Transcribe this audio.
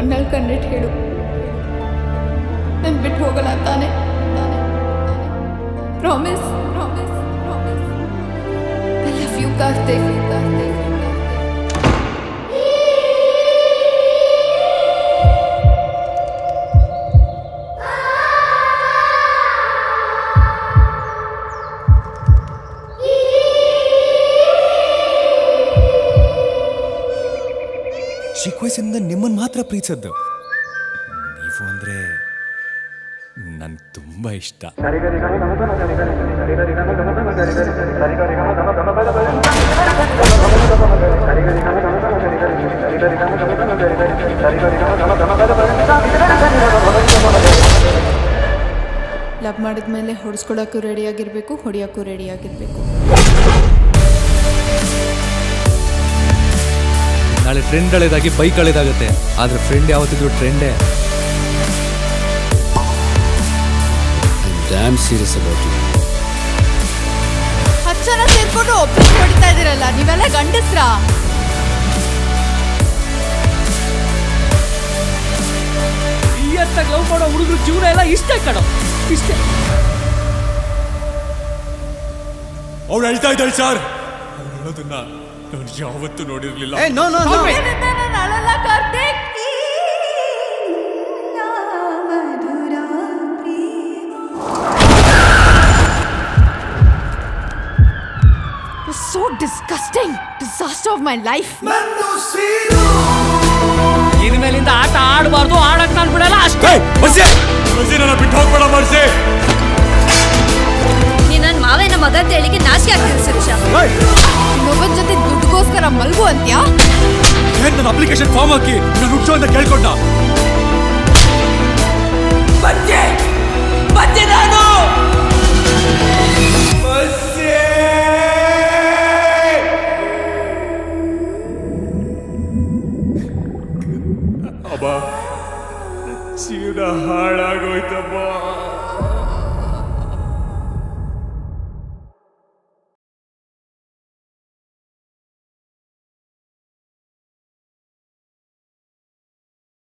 ಕಣ್ಣಲ್ಲಿ ಕಣ್ಣಿಟ್ಟು ಹೇಳು ನನ್ ಬಿಟ್ಟು ಹೋಗಲ್ಲ ತಾನೆ promise promise promise I love you Karthik Karthik ಚಿಕ್ಕ ವಯಸ್ಸಿಂದ ನಿಮ್ಮನ್ನು ಮಾತ್ರ ಪ್ರೀತಿಸದ್ದು ನೀವು ಅಂದರೆ ನನ್ಗೆ ತುಂಬ ಇಷ್ಟ ಲವ್ ಮಾಡಿದ್ಮೇಲೆ ಹೊಡೆಸ್ಕೊಳಕ್ಕೂ ರೆಡಿಯಾಗಿರ್ಬೇಕು ಹೊಡಿಯೋಕ್ಕೂ ರೆಡಿಯಾಗಿರ್ಬೇಕು ನಾಳೆ ಟ್ರೆಂಡ್ ಹಳೇದಾಗಿ ಬೈಕ್ ಹಳೇದಾಗುತ್ತೆ ಆದರೆ ಫ್ರೆಂಡ್ ಯಾವತ್ತಿದ್ರು ಟ್ರೆಂಡೇ ಡ್ಯಾಮ್ ಸೀರಿಯಸ್ ಅಬೌಟ್ ಯು ಹತ್ತು ಜನ ಸೇರ್ಕೊಂಡು ಒಬ್ಬರಿಗೆ ಹೊಡಿತಾ ಇದೀರಲ್ಲ ನೀವೆಲ್ಲ ಗಂಡಸ್ರಾ ಇಯತ್ತಾಗಿ ಲವ್ ಮಾಡೋ ಹುಡುಗರು ಜೀವನ ಎಲ್ಲ ಇಷ್ಟೇ ಕಣೋ ಇಷ್ಟೇ ಅವ್ಳು ಹೇಳ್ತಾ ಇದ್ದಾಳೆ ಸರ್ ಅವ್ಳು ಹೇಳೋದನ್ನ ನಾನು ಯಾವತ್ತೂ ನೋಡಿರ್ಲಿಲ್ಲ ನೋ ನೋ ನೋ ಅಳಲ್ಲ Karthik So disgusting! Disaster of my life! ಇನ್ಮೇಲಿಂದ ಆಟ ಆಡಬಾರ್ದು ಆಡಕ್ ನಾನು ಬಿಡಲ್ಲ ಅಷ್ಟೇ ನನ್ನ ಬಿಟ್ಟು ಹೋಗ್ಬೇಡ ಮರ್ಸಿ ನೀ ನನ್ನ ಮಾವನ ಮಗ ಅಂತ ಹೇಳಿಗೆ ನಾಚಿಕೆ ಆಗ್ತಿದೆ ಸುರೇಶ ಇನ್ನೊಬ್ಬನ ಜೊತೆ ದುಡ್ಡುಗೋಸ್ಕರ ಮಲ್ಗು ಅಂತ್ಯಾ ಏನ್ ನನ್ನ ಅಪ್ಲಿಕೇಶನ್ ಫಾರ್ಮ್ ಹಾಕಿ ನಾನು ಹುಚ್ಚು ಅಂತ ಕೇಳ್ಕೊಂಡ ಬಂದೆ ಬಂದೆ ನಾನು ಅಬ್ಬ ಜೀವನ ಹಾಳಾಗೋಯ್ತಮ್ಮ